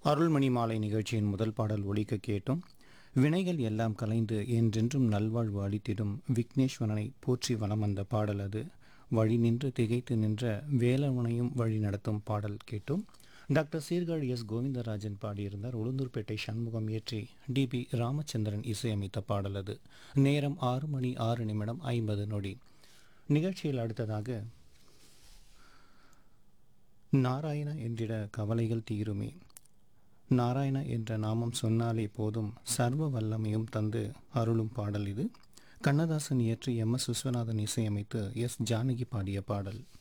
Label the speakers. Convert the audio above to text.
Speaker 1: அருள்மணி மாலை நிகழ்ச்சியின் முதல் பாடல் ஒலிக்க கேட்டோம் வினைகள் எல்லாம் கலைந்து என்றென்றும் நல்வாழ்வு அளித்திடும் விக்னேஸ்வரனை போற்றி வலம் வந்த பாடல் அது வழி நின்று திகைத்து நின்ற வேலவனையும் வழி நடத்தும் பாடல் கேட்டோம் டாக்டர் சீர்காழி எஸ் கோவிந்தராஜன் பாடியிருந்தார் உளுந்தூர்பேட்டை சண்முகம் இயற்றி டிபி ராமச்சந்திரன் இசையமைத்த பாடல் அது நேரம் ஆறு மணி ஆறு நிமிடம் ஐம்பது நொடி நிகழ்ச்சியில் அடுத்ததாக நாராயண என்றிட கவலைகள் தீருமே நாராயண என்ற நாமம் சொன்னாலே போதும் சர்வ வல்லமையும் தந்து அருளும் பாடல் இது கண்ணதாசன் இயற்றி எம் எஸ் விஸ்வநாதன் இசையமைத்து எஸ் ஜானகி பாடிய பாடல்